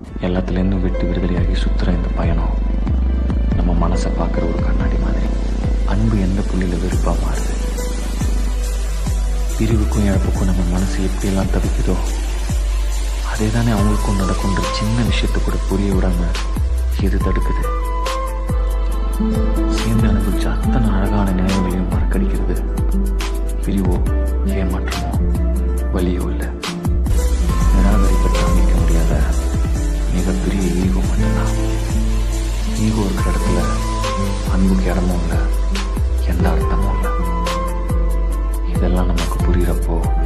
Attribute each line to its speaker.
Speaker 1: எல்லாத்துலேருந்தும் விட்டு விடுதலையாகி சுற்றுற இந்த பயணம் நம்ம மனசை பார்க்குற ஒரு கண்ணாடி மாதிரி அன்பு எந்த புள்ளியில் வெறுப்பாக மாறுது பிரிவுக்கும் இழப்புக்கும் நம்ம மனசு எப்படியெல்லாம் தவிக்குதோ அதே தானே அவங்களுக்கும் நடக்குன்ற சின்ன விஷயத்தை கூட புரிய விடாம இது தடுக்குது சேர்ந்து அனுபவிச்ச அத்தனை அழகான நினைவுகளையும் மறக்கடிக்கிறது பிரிவோ ஏமாற்றமோ வலியோ இல்லை நிராகரிப்பை தாங்கிக்க முடியாத மிகப்பெரிய ஈகோ மட்டும்தான் ஈகோ இருக்கிற இடத்துல அன்புக்கு இடமும் இல்லை எந்த அர்த்தமும் இல்லை இதெல்லாம் நமக்கு புரிகிறப்போ